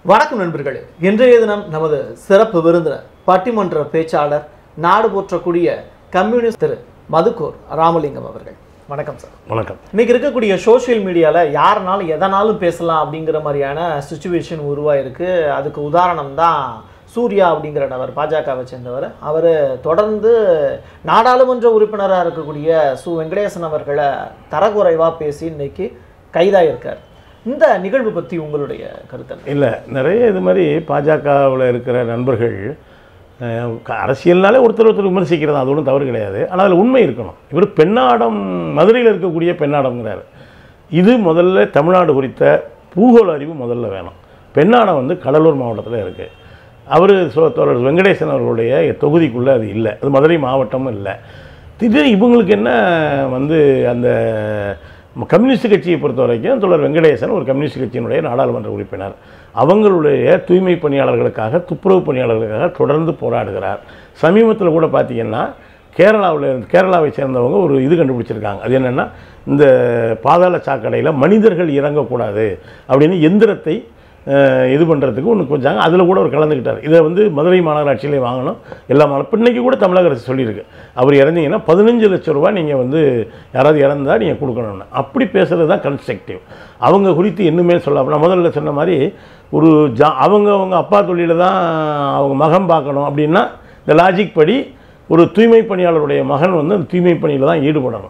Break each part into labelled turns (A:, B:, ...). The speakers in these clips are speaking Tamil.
A: வணக்கம் நண்பர்களே இன்றைய தினம் நமது சிறப்பு விருந்தினர் பட்டிமன்ற பேச்சாளர் நாடு போற்றக்கூடிய கம்யூனிஸ்ட் திரு மதுக்கூர் ராமலிங்கம் அவர்கள் வணக்கம் சார்
B: வணக்கம்
A: இன்னைக்கு இருக்கக்கூடிய சோஷியல் மீடியாவில் யாருனாலும் எதனாலும் பேசலாம் அப்படிங்கிற மாதிரியான சுச்சுவேஷன் உருவாயிருக்கு அதுக்கு உதாரணம் தான் சூர்யா அப்படிங்கிற நபர் பாஜகவை சேர்ந்தவர் அவர் தொடர்ந்து நாடாளுமன்ற உறுப்பினராக இருக்கக்கூடிய சு வெங்கடேசன் அவர்களை தரக்குறைவாக பேசி இன்னைக்கு கைதாயிருக்கார் இந்த நிகழ்வு பற்றி உங்களுடைய கருத்து என்ன?
B: இல்லை நிறைய இது மாதிரி பாஜகவில் இருக்கிற நண்பர்கள் அஹ், க- அரசியல்னாலே ஒருத்தர் ஒருத்தர் விமர்சிக்கிறது அது ஒன்றும் தவறு கிடையாது ஆனால் அதில் உண்மை இருக்கணும் இவர் பெண்ணாடம் மதுரையில் இருக்கக்கூடிய பெண்ணாடம்ங்கிறாரு இது முதல்ல தமிழ்நாடு குறித்த பூகோள அறிவு முதல்ல வேணும் பெண்ணாடம் வந்து கடலூர் மாவட்டத்தில் இருக்குது அவர் தோழர் வெங்கடேசன் அவர்களுடைய தொகுதிக்குள்ளே அது இல்லை அது மதுரை மாவட்டமும் இல்லை திடீர் இவங்களுக்கு என்ன வந்து அந்த கம்யூனிஸ்ட் கட்சியை பொறுத்த வரைக்கும் தோழர் வெங்கடேசன் ஒரு கம்யூனிஸ்ட் கட்சியினுடைய நாடாளுமன்ற உறுப்பினர் அவங்களுடைய தூய்மை பணியாளர்களுக்காக துப்புரவு பணியாளர்களுக்காக தொடர்ந்து போராடுகிறார் சமீபத்தில் கூட பார்த்தீங்கன்னா கேரளாவில் இருந்து கேரளாவை சேர்ந்தவங்க ஒரு இது கண்டுபிடிச்சிருக்காங்க அது என்னென்னா இந்த பாதாள சாக்கடையில் மனிதர்கள் இறங்கக்கூடாது அப்படின்னு எந்திரத்தை அஹ், இது பண்ணுறதுக்கு ஒன்று கொஞ்சம் அதில் கூட அவர் கலந்துக்கிட்டார் இதை வந்து மதுரை மாநகராட்சியிலே வாங்கணும் எல்லா மாநிலம் இன்னைக்கு கூட தமிழக அரசு சொல்லியிருக்கு அவர் இறந்தீங்கன்னா பதினஞ்சு லட்ச ரூபா நீங்கள் வந்து யாராவது இறந்தால் நீங்கள் கொடுக்கணும்னு அப்படி பேசுகிறது தான் கன்ஸ்ட்ரக்டிவ் அவங்க குறித்து இன்னுமே சொல்லாம நான் முதல்ல சொன்ன மாதிரி ஒரு ஜா அவங்க அவங்க அப்பா தொழில தான் அவங்க மகன் பார்க்கணும் அப்படின்னா இந்த லாஜிக் படி ஒரு தூய்மை பணியாளருடைய மகன் வந்து அந்த தூய்மை பணியில் தான் ஈடுபடணும்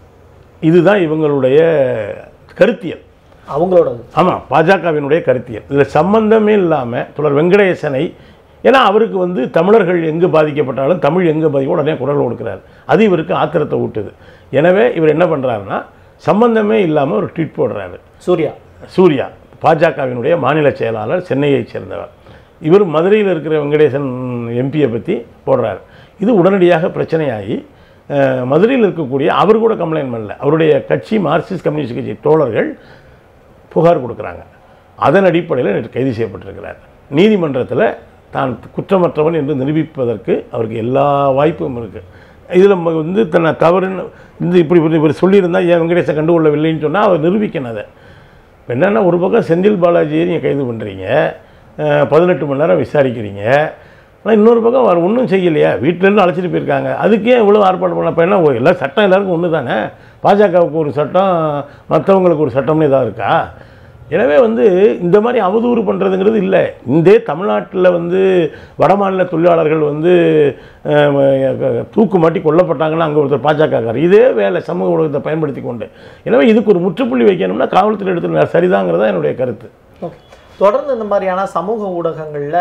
B: இதுதான் இவங்களுடைய கருத்தியல்
A: அவங்களோடது
B: ஆமாம் பாஜகவினுடைய கருத்தியல் இதில் சம்பந்தமே இல்லாமல் தொடர் வெங்கடேசனை ஏன்னா அவருக்கு வந்து தமிழர்கள் எங்கு பாதிக்கப்பட்டாலும் தமிழ் எங்கே பாதிக்க உடனே குரல் கொடுக்குறாரு அது இவருக்கு ஆத்திரத்தை ஊட்டுது எனவே இவர் என்ன பண்ணுறாருன்னா சம்பந்தமே இல்லாமல் ஒரு ட்வீட் போடுறாரு
A: சூர்யா
B: சூர்யா பாஜகவினுடைய மாநில செயலாளர் சென்னையைச் சேர்ந்தவர் இவர் மதுரையில் இருக்கிற வெங்கடேசன் எம்பியை பற்றி போடுறார் இது உடனடியாக பிரச்சனையாகி அஹ், மதுரையில் இருக்கக்கூடிய அவர் கூட கம்ப்ளைண்ட் பண்ணல அவருடைய கட்சி மார்க்சிஸ்ட் கம்யூனிஸ்ட் கட்சி தோழர்கள் புகார் கொடுக்குறாங்க அதன் அடிப்படையில் நேற்று கைது செய்யப்பட்டிருக்கிறார் நீதிமன்றத்தில் தான் குற்றமற்றவன் என்று நிரூபிப்பதற்கு அவருக்கு எல்லா வாய்ப்பும் இருக்குது இதில் வந்து தன்னை தவறுன்னு இந்த இப்படி இப்படி இவர் சொல்லியிருந்தா ஏன் வெங்கடேசன் கண்டுகொள்ளவில்லைன்னு சொன்னால் அவர் நிரூபிக்கணும் அதை இப்போ என்னென்னா ஒரு பக்கம் செந்தில் பாலாஜியை நீங்கள் கைது பண்ணுறீங்க பதினெட்டு மணி நேரம் விசாரிக்கிறீங்க ஆனால் இன்னொரு பக்கம் அவர் ஒன்றும் செய்யலையா வீட்டிலேருந்து அழைச்சிட்டு போயிருக்காங்க அதுக்கே இவ்வளோ ஆர்ப்பாட்டம் பண்ண இப்போ என்ன ஓ, எல்லா சட்டம் எல்லாருக்கும் ஒன்று தானே பாஜகவுக்கு ஒரு சட்டம் மற்றவங்களுக்கு ஒரு சட்டம்னு இதாக இருக்கா எனவே வந்து இந்த மாதிரி அவதூறு பண்ணுறதுங்கிறது இல்லை இந்த தமிழ்நாட்டில் வந்து வடமாநில தொழிலாளர்கள் வந்து அஹ், தூக்கு மாட்டி கொல்லப்பட்டாங்கன்னா அங்கே ஒருத்தர் பாஜகக்காரர் இதே வேலை சமூக ஊடகத்தை பயன்படுத்தி கொண்டு எனவே இதுக்கு ஒரு முற்றுப்புள்ளி வைக்கணும்னா காவல்துறை எடுத்து சரிதாங்கிறதா என்னுடைய கருத்து
A: ஓகே தொடர்ந்து இந்த மாதிரியான சமூக ஊடகங்களில்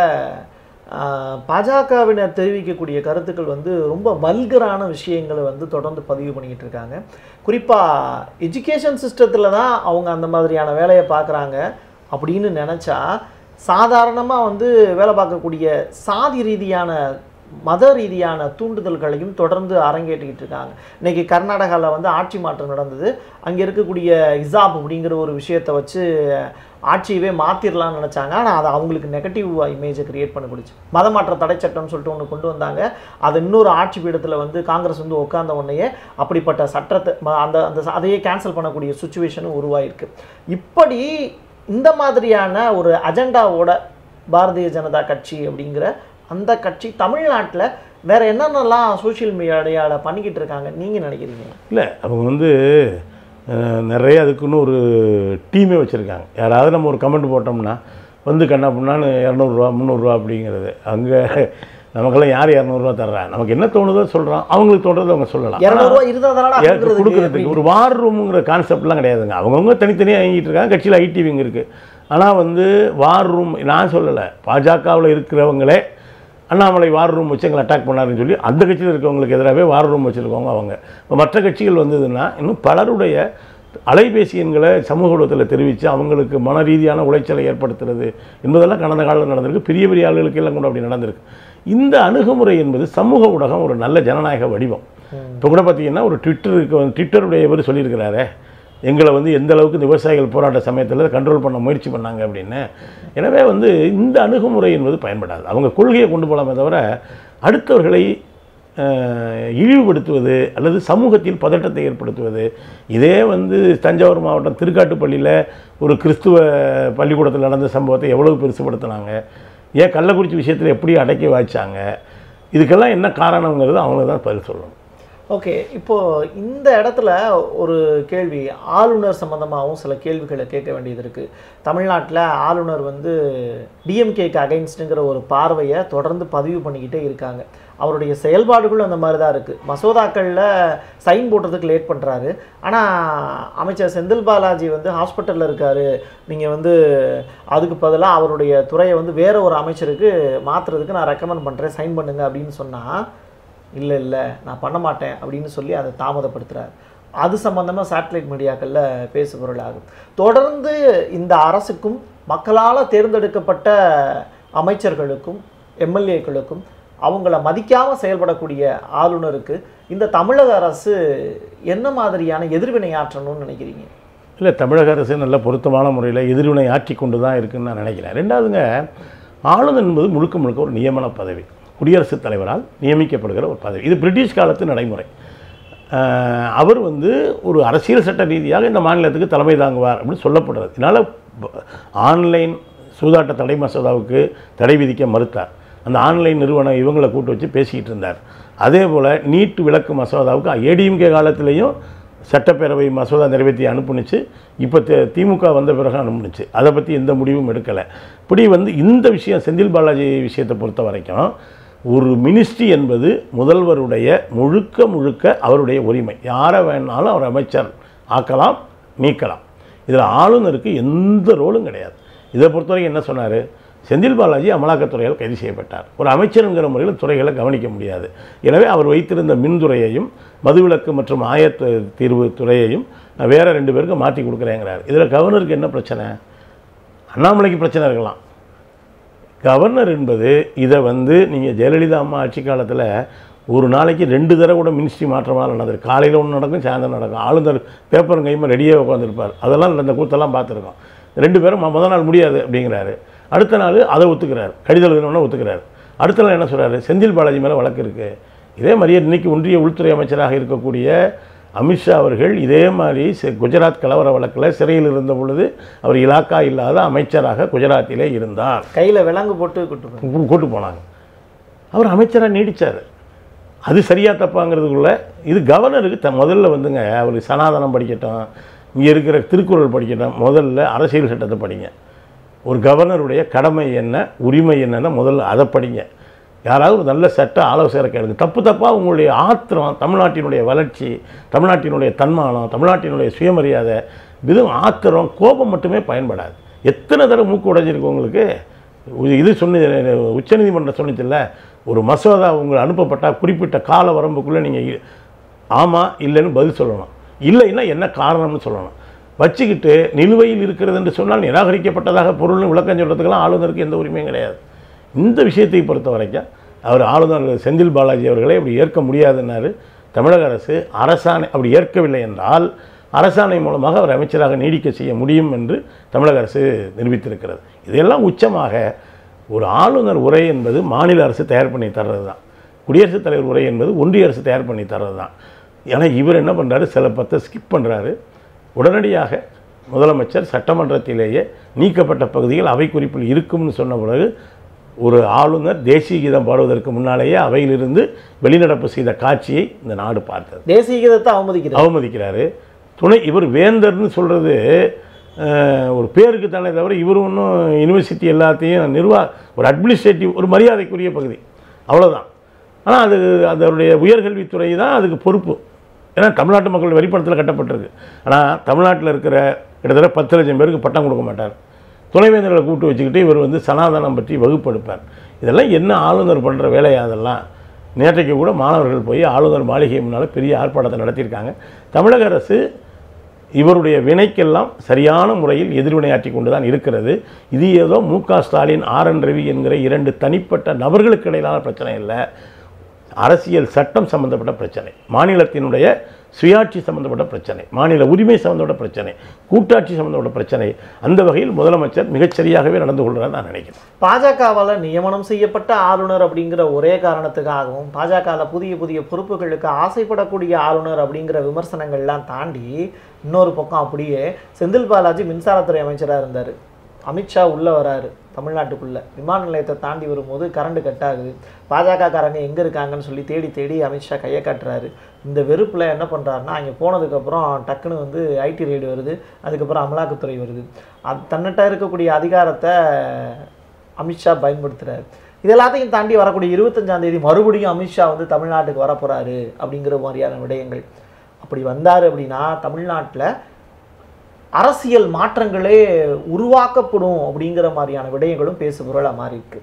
A: பாஜகவினர் தெரிவிக்கக்கூடிய கருத்துக்கள் வந்து ரொம்ப வல்கரான விஷயங்களை வந்து தொடர்ந்து பதிவு பண்ணிக்கிட்டு இருக்காங்க குறிப்பாக எஜுகேஷன் சிஸ்டத்தில் தான் அவங்க அந்த மாதிரியான வேலையை பார்க்குறாங்க அப்படின்னு நினச்சா சாதாரணமாக வந்து வேலை பார்க்கக்கூடிய சாதி ரீதியான மத ரீதியான தூண்டுதல்களையும் தொடர்ந்து அரங்கேற்றிக்கிட்டு இருக்காங்க இன்னைக்கு கர்நாடகாவில் வந்து ஆட்சி மாற்றம் நடந்தது அங்கே இருக்கக்கூடிய இசாப் அப்படிங்கிற ஒரு விஷயத்தை வச்சு ஆட்சியவே மாற்றிடலாம்னு நினச்சாங்க ஆனால் அது அவங்களுக்கு நெகட்டிவ் இமேஜை கிரியேட் பண்ணி கொடுச்சு மதமாற்ற தடை சட்டம்னு சொல்லிட்டு ஒன்று கொண்டு வந்தாங்க அது இன்னொரு ஆட்சி பீடத்தில் வந்து காங்கிரஸ் வந்து உட்கார்ந்த உடனேயே அப்படிப்பட்ட சட்டத்தை ம- அந்த அந்த ச- அதையே கேன்சல் பண்ணக்கூடிய சுச்சுவேஷனும் உருவாயிருக்கு இப்படி இந்த மாதிரியான ஒரு அஜெண்டாவோட பாரதிய ஜனதா கட்சி அப்படிங்கிற அந்த கட்சி தமிழ்நாட்டில் வேற என்னென்னலாம் சோஷியல் மீடியாவில் பண்ணிக்கிட்டு இருக்காங்க நீங்கள் நினைக்கிறீங்க
B: இல்லை அவங்க வந்து அஹ், நிறைய அதுக்குன்னு ஒரு டீமே வச்சுருக்காங்க யாராவது நம்ம ஒரு கமெண்ட் போட்டோம்னா வந்து கண்ணா பண்ணான்னு இரநூறுவா முந்நூறுரூவா அப்படிங்கிறது அங்கே நமக்கெல்லாம் யார் இரநூறுவா தர்றா நமக்கு என்ன தோணுதோ சொல்கிறோம் அவங்களுக்கு தோணுதோ அவங்க சொல்லலாம்
A: இரநூறுவா இருந்தால்
B: ஏற்க- கொடுக்கறதுக்கு ஒரு வார் ரூமுங்கிற கான்செப்ட்லாம் கிடையாதுங்க அவங்கவுங்க தனித்தனியாக இயங்கிட்டு இருக்காங்க கட்சியில் ஐடி விங் இருக்குது ஆனால் வந்து வார் ரூம் நான் சொல்லலை பாஜகவில் இருக்கிறவங்களே அண்ணாமலை வார் ரூம் வச்சு எங்களை அட்டாக் பண்ணாருன்னு சொல்லி அந்த கட்சியில் இருக்கவங்களுக்கு எதிராகவே வார் ரூம் வச்சுருக்கவங்க அவங்க இப்போ மற்ற கட்சிகள் வந்ததுன்னா இன்னும் பலருடைய அலைபேசி எண்களை சமூக ஊடகத்தில் தெரிவித்து அவங்களுக்கு மன ரீதியான உளைச்சலை ஏற்படுத்துறது என்பதெல்லாம் கடந்த காலத்தில் நடந்திருக்கு பெரிய பெரிய ஆளுகளுக்கு எல்லாம் கூட அப்படி நடந்திருக்கு இந்த அணுகுமுறை என்பது சமூக ஊடகம் ஒரு நல்ல ஜனநாயக வடிவம் இப்போ கூட பார்த்தீங்கன்னா ஒரு ட்விட்டருக்கு வந்து ட்விட்டருடைய இவர் சொல்லியிருக்கிறாரே எங்களை வந்து எந்த அளவுக்கு இந்த விவசாயிகள் போராட்ட சமயத்தில் கண்ட்ரோல் பண்ண முயற்சி பண்ணாங்க அப்படின்னு எனவே வந்து இந்த அணுகுமுறை என்பது பயன்படாது அவங்க கொள்கையை கொண்டு போகலாமே தவிர அடுத்தவர்களை அஹ், இழிவுபடுத்துவது அல்லது சமூகத்தில் பதட்டத்தை ஏற்படுத்துவது இதே வந்து தஞ்சாவூர் மாவட்டம் திருக்காட்டுப்பள்ளியில் ஒரு கிறிஸ்துவ பள்ளிக்கூடத்தில் நடந்த சம்பவத்தை எவ்வளவு பெருசுபடுத்தினாங்க ஏன் கள்ளக்குறிச்சி விஷயத்தில் எப்படி அடக்கி வாய்ச்சாங்க இதுக்கெல்லாம் என்ன காரணங்கிறது அவங்க தான் பதில் சொல்லணும்
A: ஓகே இப்போ இந்த இடத்துல ஒரு கேள்வி ஆளுநர் சம்பந்தமாகவும் சில கேள்விகளை கேட்க வேண்டியது இருக்கு தமிழ்நாட்டில் ஆளுநர் வந்து டிஎம்கேக்கு அகைன்ஸ்டுங்கிற ஒரு பார்வையை தொடர்ந்து பதிவு பண்ணிக்கிட்டே இருக்காங்க அவருடைய செயல்பாடுகளும் அந்த மாதிரி தான் இருக்குது மசோதாக்களில் சைன் போடுறதுக்கு லேட் பண்ணுறாரு ஆனால் அமைச்சர் செந்தில் பாலாஜி வந்து ஹாஸ்பிட்டலில் இருக்கார் நீங்கள் வந்து அதுக்கு பதிலாக அவருடைய துறையை வந்து வேற ஒரு அமைச்சருக்கு மாற்றுறதுக்கு நான் ரெக்கமெண்ட் பண்ணுறேன் சைன் பண்ணுங்க அப்படின்னு சொன்னால் இல்லை இல்லை நான் பண்ண மாட்டேன் அப்படின்னு சொல்லி அதை தாமதப்படுத்துகிறார் அது சம்பந்தமாக சேட்டலைட் மீடியாக்களில் பேசுபொருள் ஆகும் தொடர்ந்து இந்த அரசுக்கும் மக்களால் தேர்ந்தெடுக்கப்பட்ட அமைச்சர்களுக்கும் எம்எல்ஏக்களுக்கும் அவங்கள மதிக்காமல் செயல்படக்கூடிய ஆளுநருக்கு இந்த தமிழக அரசு என்ன மாதிரியான எதிர்வினை ஆற்றணும்னு நினைக்கிறீங்க
B: இல்லை தமிழக அரசு நல்ல பொருத்தமான முறையில் எதிர்வினை ஆற்றி கொண்டு தான் இருக்குன்னு நான் நினைக்கிறேன் ரெண்டாவதுங்க ஆளுநர் என்பது முழுக்க முழுக்க ஒரு நியமன பதவி குடியரசுத் தலைவரால் நியமிக்கப்படுகிற ஒரு பதவி இது பிரிட்டிஷ் காலத்து நடைமுறை ஆஹ் அவர் வந்து ஒரு அரசியல் சட்ட ரீதியாக இந்த மாநிலத்துக்கு தலைமை தாங்குவார் அப்படின்னு சொல்லப்படுறது இதனால் ஆன்லைன் சூதாட்ட தடை மசோதாவுக்கு தடை விதிக்க மறுத்தார் அந்த ஆன்லைன் நிறுவனம் இவங்களை கூட்டு வச்சு பேசிக்கிட்டு இருந்தார் அதே போல் நீட் விளக்கு மசோதாவுக்கு ஏடிஎம்கே காலத்திலையும் சட்டப்பேரவை மசோதா நிறைவேற்றி அனுப்புனுச்சு இப்போ தி- திமுக வந்த பிறகு அனுப்புனுச்சு அதை பற்றி எந்த முடிவும் எடுக்கலை இப்படி வந்து இந்த விஷயம் செந்தில் பாலாஜி விஷயத்தை பொறுத்த வரைக்கும் ஒரு மினிஸ்ட்ரி என்பது முதல்வருடைய முழுக்க முழுக்க அவருடைய உரிமை யாரை வேணாலும் அவர் அமைச்சர் ஆக்கலாம் நீக்கலாம் இதில் ஆளுநருக்கு எந்த ரோலும் கிடையாது இதை பொறுத்தவரைக்கும் என்ன சொன்னார் செந்தில் பாலாஜி அமலாக்கத்துறையால் கைது செய்யப்பட்டார் ஒரு அமைச்சருங்கிற முறையில் துறைகளை கவனிக்க முடியாது எனவே அவர் வைத்திருந்த மின்துறையையும் மதுவிலக்கு மற்றும் ஆயத்த தீர்வு துறையையும் நான் வேற ரெண்டு பேருக்கு மாற்றி கொடுக்குறேங்கிறார் இதில் கவர்னருக்கு என்ன பிரச்சனை அண்ணாமலைக்கு பிரச்சனை இருக்கலாம் கவர்னர் என்பது இதை வந்து நீங்கள் ஜெயலலிதா அம்மா ஆட்சி காலத்தில் ஒரு நாளைக்கு ரெண்டு தடவை கூட மினிஸ்ட்ரி மாற்றமாக நடந்திருக்கு காலையில் ஒன்று நடக்கும் சாயந்தரம் நடக்கும் ஆளுநர் பேப்பரும் கையுமா ரெடியாக உட்காந்துருப்பார் அதெல்லாம் இந்த கூத்தெல்லாம் பார்த்துருக்கோம் ரெண்டு பேரும் ம- முதல் நாள் முடியாது அப்படிங்கிறாரு அடுத்த நாள் அதை ஒத்துக்கிறார் கடிதம் எழுதணும்னா ஒத்துக்கிறார் அடுத்த நாள் என்ன சொல்கிறாரு செந்தில் பாலாஜி மேலே வழக்கு இருக்குது இதே மாதிரியே இன்னைக்கு ஒன்றிய உள்துறை அமைச்சராக இருக்கக்கூடிய அமித்ஷா அவர்கள் இதே மாதிரி சி- குஜராத் கலவர வழக்கில் சிறையில் இருந்த பொழுது அவர் இலாக்கா இல்லாத அமைச்சராக குஜராத்திலே இருந்தார்
A: கையில் விலங்கு போட்டு கூட்டு போய்
B: கூ- கூட்டு போனாங்க அவர் அமைச்சராக நீடிச்சார் அது சரியா தப்பாங்கிறதுக்குள்ள இது கவர்னருக்கு த முதல்ல வந்துங்க அவருக்கு சனாதனம் படிக்கட்டும் இங்கே இருக்கிற திருக்குறள் படிக்கட்டும் முதல்ல அரசியல் சட்டத்தை படிங்க ஒரு கவர்னருடைய கடமை என்ன உரிமை என்னன்னு முதல்ல அதை படிங்க யாராவது ஒரு நல்ல சட்ட ஆலோசகரை கேளுங்க தப்பு தப்பாக உங்களுடைய ஆத்திரம் தமிழ்நாட்டினுடைய வளர்ச்சி தமிழ்நாட்டினுடைய தன்மானம் தமிழ்நாட்டினுடைய சுயமரியாதை இதுவும் ஆத்திரம் கோபம் மட்டுமே பயன்படாது எத்தனை தடவை மூக்கு உடைஞ்சிருக்கு உங்களுக்கு இது- இது சொன்ன உச்சநீதிமன்றம் சொன்னிச்சுல்ல ஒரு மசோதா உங்களுக்கு அனுப்பப்பட்டால் குறிப்பிட்ட கால வரம்புக்குள்ளே நீங்கள் ஆமாம் இல்லைன்னு பதில் சொல்லணும் இல்லைன்னா என்ன காரணம்னு சொல்லணும் வச்சுக்கிட்டு நிலுவையில் இருக்கிறது என்று சொன்னால் நிராகரிக்கப்பட்டதாக பொருள்னு விளக்கம் சொல்கிறதுக்கெல்லாம் ஆளுநருக்கு எந்த உரிமையும் கிடையாது இந்த விஷயத்தை பொறுத்த வரைக்கும் அவர் ஆளுநர் செந்தில் பாலாஜி அவர்களை அப்படி ஏற்க முடியாதுன்னாரு தமிழக அரசு அரசாணை அப்படி ஏற்கவில்லை என்றால் அரசாணை மூலமாக அவர் அமைச்சராக நீடிக்க செய்ய முடியும் என்று தமிழக அரசு நிரூபித்திருக்கிறது இதெல்லாம் உச்சமாக ஒரு ஆளுநர் உரை என்பது மாநில அரசு தயார் பண்ணி தர்றது தான் குடியரசுத் தலைவர் உரை என்பது ஒன்றிய அரசு தயார் பண்ணி தர்றது தான் ஏன்னா இவர் என்ன பண்ணுறாரு சில பத்தை ஸ்கிப் பண்ணுறாரு உடனடியாக முதலமைச்சர் சட்டமன்றத்திலேயே நீக்கப்பட்ட பகுதிகள் அவை குறிப்பில் இருக்கும்னு சொன்ன பிறகு ஒரு ஆளுநர் தேசிய கீதம் பாடுவதற்கு முன்னாலேயே அவையிலிருந்து வெளிநடப்பு செய்த காட்சியை இந்த நாடு பார்த்தது
A: தேசிய கீதத்தை அவமதிக்கிறது
B: அவமதிக்கிறாரு துணை இவர் வேந்தர்னு சொல்கிறது ஒரு பேருக்கு தானே தவிர இவர் ஒன்றும் யூனிவர்சிட்டி எல்லாத்தையும் நிர்வா ஒரு அட்மினிஸ்ட்ரேட்டிவ் ஒரு மரியாதைக்குரிய பகுதி அவ்வளோதான் ஆனால் அது அதனுடைய உயர்கல்வித்துறை தான் அதுக்கு பொறுப்பு ஏன்னா தமிழ்நாட்டு மக்கள் வரிப்பணத்தில் கட்டப்பட்டிருக்கு ஆனால் தமிழ்நாட்டில் இருக்கிற கிட்டத்தட்ட பத்து லட்சம் பேருக்கு பட்டம் கொடுக்க மாட்டார் துணைவேந்தர்களை கூப்பிட்டு வச்சுக்கிட்டு இவர் வந்து சனாதனம் பற்றி வகுப்பெடுப்பார் இதெல்லாம் என்ன ஆளுநர் பண்ணுற வேலையா அதெல்லாம் நேற்றைக்கு கூட மாணவர்கள் போய் ஆளுநர் மாளிகை முன்னால் பெரிய ஆர்ப்பாட்டத்தை நடத்தியிருக்காங்க தமிழக அரசு இவருடைய வினைக்கெல்லாம் சரியான முறையில் எதிர்வினையாற்றி கொண்டு தான் இருக்கிறது இது ஏதோ மு க ஸ்டாலின் ஆர் என் ரவி என்கிற இரண்டு தனிப்பட்ட நபர்களுக்கு இடையிலான பிரச்சனை இல்லை அரசியல் சட்டம் சம்பந்தப்பட்ட பிரச்சனை மாநிலத்தினுடைய சுயாட்சி சம்பந்தப்பட்ட பிரச்சனை மாநில உரிமை சம்பந்தப்பட்ட பிரச்சனை கூட்டாட்சி சம்பந்தப்பட்ட பிரச்சனை அந்த வகையில் முதலமைச்சர் மிகச்சரியாகவே நடந்து கொள்கிறார் நான் நினைக்கிறேன்
A: பாஜகவால் நியமனம் செய்யப்பட்ட ஆளுநர் அப்படிங்கிற ஒரே காரணத்துக்காகவும் பாஜகவில் புதிய புதிய பொறுப்புகளுக்கு ஆசைப்படக்கூடிய ஆளுநர் அப்படிங்கிற விமர்சனங்கள்லாம் தாண்டி இன்னொரு பக்கம் அப்படியே செந்தில் பாலாஜி மின்சாரத்துறை அமைச்சராக இருந்தார் அமித்ஷா உள்ளே வராரு தமிழ்நாட்டுக்குள்ளே விமான நிலையத்தை தாண்டி வரும்போது கரண்ட் கட் ஆகுது பாஜக காரங்க எங்கே இருக்காங்கன்னு சொல்லி தேடி தேடி அமித்ஷா கையை காட்டுறாரு இந்த வெறுப்பில் என்ன பண்ணுறாருன்னா அங்கே போனதுக்கப்புறம் டக்குன்னு வந்து ஐடி ரெய்டு வருது அதுக்கப்புறம் அமலாக்கத்துறை வருது அது தன்னிட்ட இருக்கக்கூடிய அதிகாரத்தை அமித்ஷா பயன்படுத்துறாரு இது எல்லாத்தையும் தாண்டி வரக்கூடிய இருபத்தஞ்சாம் தேதி மறுபடியும் அமித்ஷா வந்து தமிழ்நாட்டுக்கு வரப்போறாரு அப்படிங்கிற மாதிரியான விடயங்கள் அப்படி வந்தார் அப்படின்னா தமிழ்நாட்டில் அரசியல் மாற்றங்களே உருவாக்கப்படும் அப்படிங்கிற மாதிரியான விடயங்களும் பேசுபொருளாக மாறி இருக்கு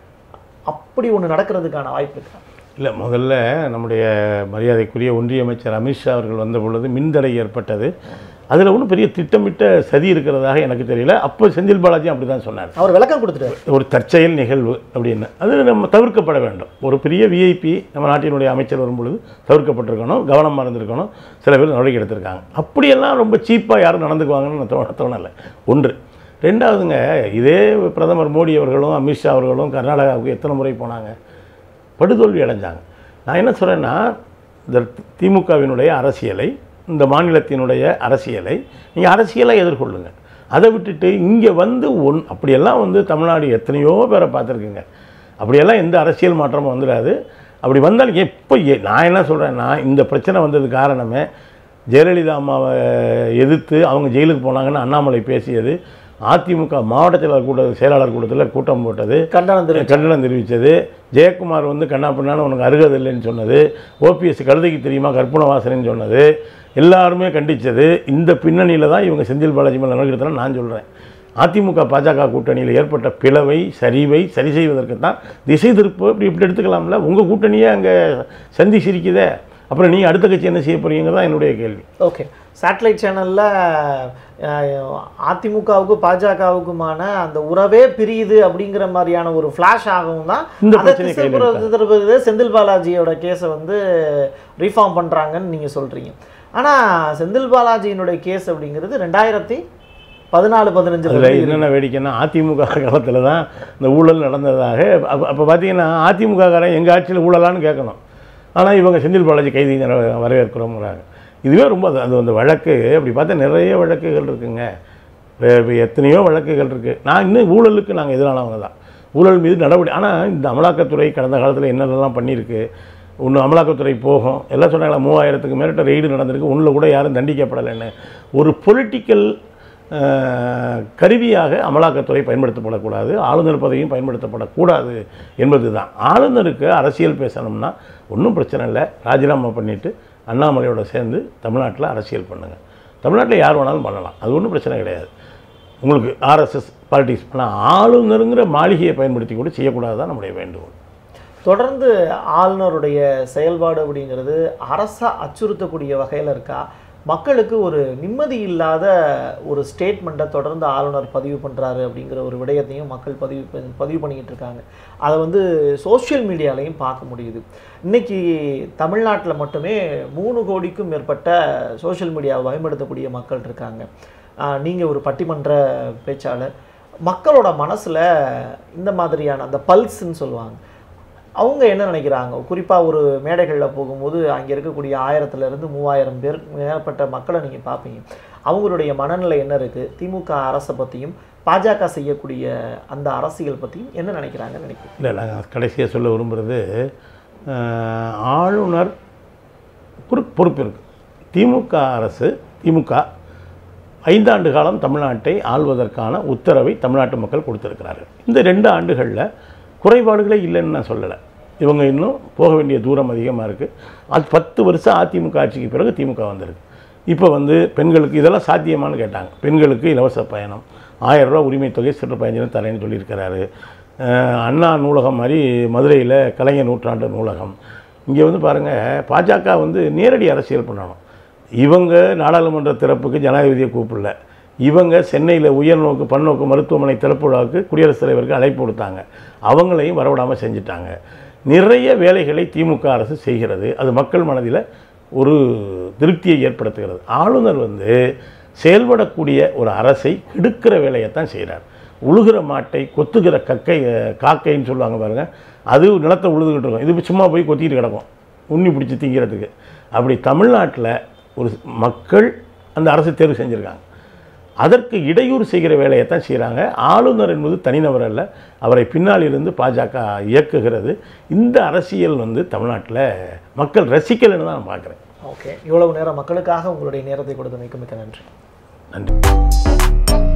A: அப்படி ஒன்று நடக்கிறதுக்கான வாய்ப்பு இருக்கா
B: இல்லை முதல்ல நம்முடைய மரியாதைக்குரிய ஒன்றிய அமைச்சர் அமித்ஷா அவர்கள் வந்த பொழுது மின்தடை ஏற்பட்டது அதில் ஒன்றும் பெரிய திட்டமிட்ட சதி இருக்கிறதாக எனக்கு தெரியல அப்போ செந்தில் பாலாஜி அப்படி தான் சொன்னார்
A: அவர் விளக்கம் கொடுத்துட்டாரு
B: ஒரு தற்செயல் நிகழ்வு அப்படின்னு அது நம்ம தவிர்க்கப்பட வேண்டும் ஒரு பெரிய விஐபி நம்ம நாட்டினுடைய அமைச்சர் வரும்பொழுது தவிர்க்கப்பட்டிருக்கணும் கவனமாக இருந்திருக்கணும் சில பேர் நடவடிக்கை எடுத்திருக்காங்க அப்படியெல்லாம் ரொம்ப சீப்பாக யாரும் நடந்துக்குவாங்கன்னு நான் தோண தோணலை ஒன்று ரெண்டாவதுங்க இதே பிரதமர் மோடி அவர்களும் அமித்ஷா அவர்களும் கர்நாடகாவுக்கு எத்தனை முறை போனாங்க படுதோல்வி அடைஞ்சாங்க நான் என்ன சொல்கிறேன்னா இந்த திமுகவினுடைய அரசியலை இந்த மாநிலத்தினுடைய அரசியலை நீங்கள் அரசியலை எதிர்கொள்ளுங்க அதை விட்டுட்டு இங்கே வந்து ஒன் அப்படியெல்லாம் வந்து தமிழ்நாடு எத்தனையோ பேரை பார்த்துருக்குங்க அப்படியெல்லாம் எந்த அரசியல் மாற்றமும் வந்துடாது அப்படி வந்தால் எப்போ ஏ- நான் என்ன சொல்கிறேன்னா இந்த பிரச்சனை வந்தது காரணமே ஜெயலலிதா அம்மாவை எதிர்த்து அவங்க ஜெயிலுக்கு போனாங்கன்னு அண்ணாமலை பேசியது அதிமுக மாவட்ட செயலாளர் கூட்ட செயலாளர் கூட்டத்தில் கூட்டம் போட்டது
A: கண்டனம் தெரிவிச்சு
B: கண்டனம் தெரிவித்தது ஜெயக்குமார் வந்து கண்ணா பின்னான்னு உனக்கு அருகதை இல்லைன்னு சொன்னது ஓபிஎஸ் கழுதைக்கு தெரியுமா கற்பூர வாசனைன்னு சொன்னது எல்லாருமே கண்டித்தது இந்த பின்னணியில் தான் இவங்க செந்தில் பாலாஜி மேலே நடக்கிறதுனா நான் சொல்கிறேன் அதிமுக பாஜக கூட்டணியில் ஏற்பட்ட பிளவை சரிவை சரி செய்வதற்கு தான் திசை திருப்பு இப்படி இப்படி எடுத்துக்கலாம்ல உங்கள் கூட்டணியே அங்கே சந்தி சிரிக்குதே அப்புறம் நீங்கள் அடுத்த கட்சி என்ன செய்ய போறீங்க தான் என்னுடைய கேள்வி
A: ஓகே சேட்டலைட் சேனலில் அதிமுகவுக்கு பாஜகவுக்குமான அந்த உறவே பிரியுது அப்படிங்கிற மாதிரியான ஒரு ஃப்ளாஷ் ஆகவும் தான்
B: இந்த
A: அதை
B: பிரச்சனையை
A: திசை
B: கையில்
A: புற- திருப்புறது செந்தில் பாலாஜியோட கேஸை வந்து ரீஃபார்ம் பண்ணுறாங்கன்னு நீங்கள் சொல்கிறீங்க ஆனால் செந்தில் பாலாஜியினுடைய கேஸ் அப்படிங்கிறது ரெண்டாயிரத்தி பதினாலு பதினஞ்சு
B: அதில் என்னென்ன வேடிக்கைன்னா அதிமுக காலத்தில் தான் இந்த ஊழல் நடந்ததாக அப்போ அப்போ பார்த்தீங்கன்னா அதிமுககாரன் எங்கள் ஆட்சியில் ஊழலான்னு கேட்கணும் ஆனால் இவங்க செந்தில் பாலாஜி கைதி வரவேற்கிறோங்கிறாங்க இதுவே ரொம்ப அது- அது அந்த வழக்கு அப்படி பார்த்தா நிறைய வழக்குகள் இருக்குங்க வே- வே- எத்தனையோ வழக்குகள் இருக்குது நான் இன்னும் ஊழலுக்கு நாங்கள் எதிரானவங்க தான் ஊழல் மீது நடவடிக்கை ஆனால் இந்த அமலாக்கத்துறை கடந்த காலத்தில் என்னென்னலாம் பண்ணியிருக்கு ஒன்று அமலாக்கத்துறை போகும் எல்லாம் சொன்னாங்களா மூவாயிரத்துக்கு மேலிட்ட ரெய்டு நடந்திருக்கு ஒன்றில் கூட யாரும் தண்டிக்கப்படலைன்னு ஒரு பொலிட்டிக்கல் கருவியாக அமலாக்கத்துறை பயன்படுத்தப்படக்கூடாது ஆளுநர் பதவியும் பயன்படுத்தப்படக்கூடாது என்பது தான் ஆளுநருக்கு அரசியல் பேசணும்னா ஒன்றும் பிரச்சனை இல்லை ராஜினாமா பண்ணிவிட்டு அண்ணாமலையோட சேர்ந்து தமிழ்நாட்டில் அரசியல் பண்ணுங்கள் தமிழ்நாட்டில் யார் வேணாலும் பண்ணலாம் அது ஒன்றும் பிரச்சனை கிடையாது உங்களுக்கு ஆர்எஸ்எஸ் பாலிட்டிக்ஸ் ஆனால் ஆளுநருங்கிற மாளிகையை பயன்படுத்தி கூட செய்யக்கூடாது தான் நம்முடைய வேண்டுகோள்
A: தொடர்ந்து ஆளுநருடைய செயல்பாடு அப்படிங்கிறது அரசை அச்சுறுத்தக்கூடிய வகையில் இருக்கா மக்களுக்கு ஒரு நிம்மதி இல்லாத ஒரு ஸ்டேட்மெண்ட்டை தொடர்ந்து ஆளுநர் பதிவு பண்ணுறாரு அப்படிங்கிற ஒரு விடயத்தையும் மக்கள் பதிவு பண்- பதிவு பண்ணிக்கிட்டு இருக்காங்க அதை வந்து சோஷியல் மீடியாலையும் பார்க்க முடியுது இன்னைக்கு தமிழ்நாட்டில் மட்டுமே மூணு கோடிக்கும் மேற்பட்ட சோஷியல் மீடியாவை பயன்படுத்தக்கூடிய மக்கள் இருக்காங்க நீங்கள் ஒரு பட்டிமன்ற பேச்சாளர் மக்களோட மனசில் இந்த மாதிரியான அந்த பல்ஸ்ன்னு சொல்லுவாங்க அவங்க என்ன நினைக்கிறாங்க குறிப்பாக ஒரு மேடைகளில் போகும்போது அங்கே இருக்கக்கூடிய ஆயிரத்துலேருந்து மூவாயிரம் பேர் மேற்பட்ட மக்களை நீங்கள் பார்ப்பீங்க அவங்களுடைய மனநிலை என்ன இருக்குது திமுக அரசை பற்றியும் பாஜக செய்யக்கூடிய அந்த அரசியல் பற்றியும் என்ன நினைக்கிறாங்கன்னு நினைக்கிறேன்
B: இல்லை நான் கடைசியாக சொல்ல விரும்புகிறது அஹ், ஆளுநர் பொறு- பொறுப்பு இருக்கு திமுக அரசு திமுக ஐந்தாண்டு காலம் தமிழ்நாட்டை ஆள்வதற்கான உத்தரவை தமிழ்நாட்டு மக்கள் கொடுத்திருக்கிறார்கள் இந்த ரெண்டு ஆண்டுகளில் குறைபாடுகளே இல்லைன்னு நான் சொல்லலை இவங்க இன்னும் போக வேண்டிய தூரம் அதிகமாக இருக்குது அது பத்து வருஷம் அதிமுக ஆட்சிக்கு பிறகு திமுக வந்திருக்கு இப்போ வந்து பெண்களுக்கு இதெல்லாம் சாத்தியமான்னு கேட்டாங்க பெண்களுக்கு இலவச பயணம் ஆயிரம் ரூபா உரிமை தொகை சிறு பயஞ்சனம் தரேன்னு சொல்லியிருக்கிறாரு அஹ் அண்ணா நூலகம் மாதிரி மதுரையில் கலைஞர் நூற்றாண்டு நூலகம் இங்கே வந்து பாருங்கள் பாஜக வந்து நேரடி அரசியல் பண்ணணும் இவங்க நாடாளுமன்ற திறப்புக்கு ஜனாதிபதியை கூப்பிடல இவங்க சென்னையில் உயர்நோக்கு பன்னோக்கு மருத்துவமனை திறப்பு விழாவுக்கு குடியரசுத் தலைவருக்கு அழைப்பு கொடுத்தாங்க அவங்களையும் வரவிடாமல் செஞ்சுட்டாங்க நிறைய வேலைகளை திமுக அரசு செய்கிறது அது மக்கள் மனதில் ஒரு திருப்தியை ஏற்படுத்துகிறது ஆளுநர் வந்து செயல்படக்கூடிய ஒரு அரசை கெடுக்கிற வேலையைத்தான் செய்கிறார் உழுகிற மாட்டை கொத்துகிற கக்கை அஹ், காக்கைன்னு சொல்லுவாங்க பாருங்க அது நிலத்தை உழுதுகிட்டு இருக்கும் இது சும்மா போய் கொத்திட்டு கிடக்கும் உண்ணி பிடிச்சி திங்கிறதுக்கு அப்படி தமிழ்நாட்டில் ஒரு மக்கள் அந்த அரசு தேர்வு செஞ்சுருக்காங்க அதற்கு இடையூறு செய்கிற வேலையை தான் செய்கிறாங்க ஆளுநர் என்பது தனிநபர் அல்ல அவரை பின்னால் இருந்து பாஜக இயக்குகிறது இந்த அரசியல் வந்து தமிழ்நாட்டில் மக்கள் ரசிக்கலைன்னு தான் நான் பார்க்குறேன்
A: ஓகே இவ்வளவு நேரம் மக்களுக்காக உங்களுடைய நேரத்தை கொடுத்தமைக்கு மிக்க நன்றி
B: நன்றி